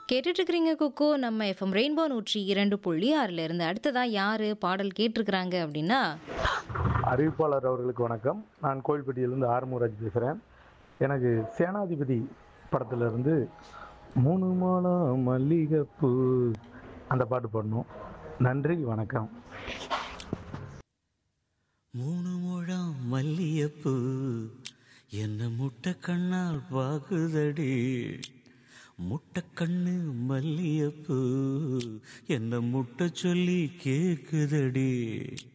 கேட்டுட்டு இருக்கிறீங்க குக்கு நம்ம எஃப்எம் ரெயின்போ நூற்றி இரண்டு புள்ளி ஆறுல இருந்து அடுத்ததா யாரு பாடல் கேட்டிருக்கிறாங்க அப்படின்னா அறிவிப்பாளர் அவர்களுக்கு வணக்கம் நான் கோயில்பட்டியிலிருந்து ஆறுமுகராஜ் பேசுகிறேன் எனக்கு சேனாதிபதி படத்துலேருந்து மூணு மாலம் மல்லிகைப்பூ அந்த பாட்டு பாடணும் நன்றி வணக்கம் மூணு முழம் மல்லியப்பூ என்ன முட்டை கண்ணால் பாகுதடி முட்டை கண்ணு மல்லியப்பூ என்ன முட்டை சொல்லி கேக்குதடி